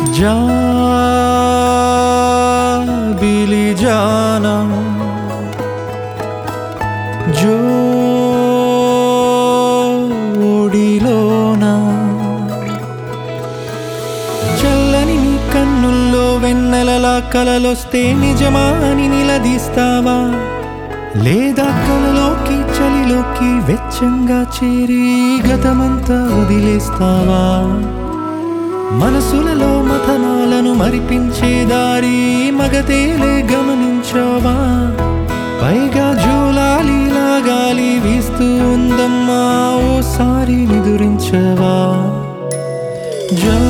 जा बिली जाना జోడిలోనా చల్లని నీ కన్నుల్లో వెన్నెలలా కలలొస్తే నిజమా అని నిలదీస్తావా లేదా కలలోకి చలిలోకి వెచ్చంగా చేరి గతమంతా వదిలేస్తావా మనసులలో మథనాలను మరిపించే దారి మగతేలే గమనించావా పైగా జూలాలి లాగాలి వీస్తూ ఉందమ్మా ఓసారి నిదురించవా జా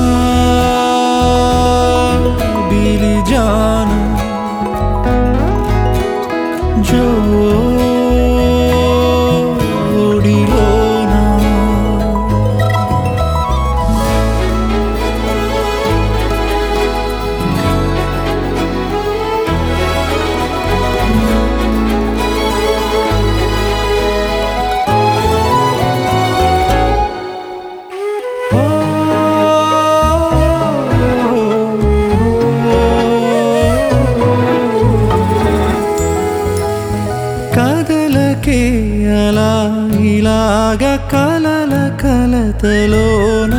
బిలి జాను జోడిలోనా కదలకే అలా ఇలాగ కలల కలతలోన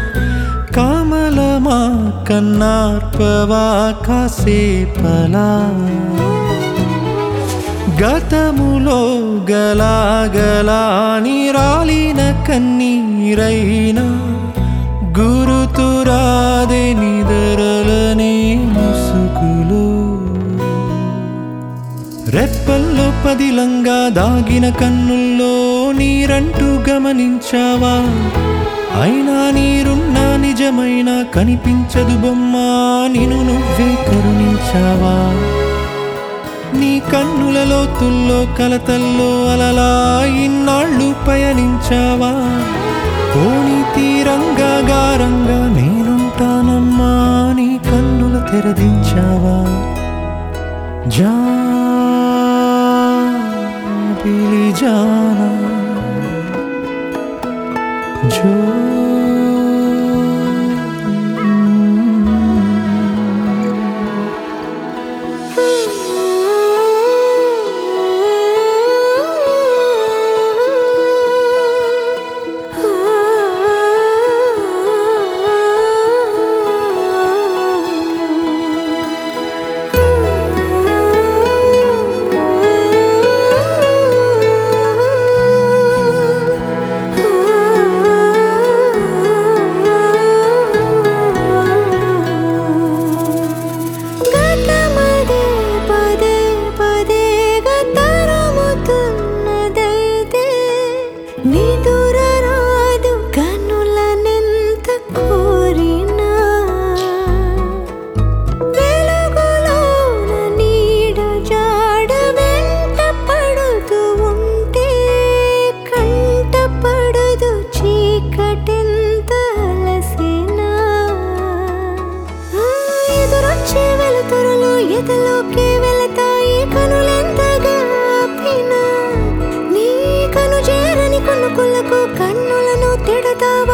కమలమా కన్నార్పవా కాసేపలా గతములో గలాగలాని రాలిన కన్నీరైన గురుతురాదే నిదరలనే ముసుగులు రెప్పల్లో పదిలంగా దాగిన కన్నుల్లో నీరంటూ గమనించావా అయినా నీరున్న నిజమైన కనిపించదు బొమ్మ నిన్ను నువ్వే కరుణించావా నీ కన్నుల లోతుల్లో కలతల్లో అలలా ఇన్నాళ్ళు పయనించావా కోని తీరంగా గారంగా నేనుంటానమ్మా నీ కన్నుల తెరదించావా जा बिली जाना जो గతమదే పదే పదేగా తరుముతున్నదైతే నిదుర రాదు కన్నులనెంత కోరినా వెలుగులోన నీడ జాడ వెంట పడుతూ ఉంటే కంట పడదు చీకటెంత అలసినా ఆ, ఎదురొచ్చే వెలుతురులు ఎదలోకి వెళతాయి కనులెంతగా ఆపినా నీ కను చేరని కొనుకులకు కన్నులను తిడతావా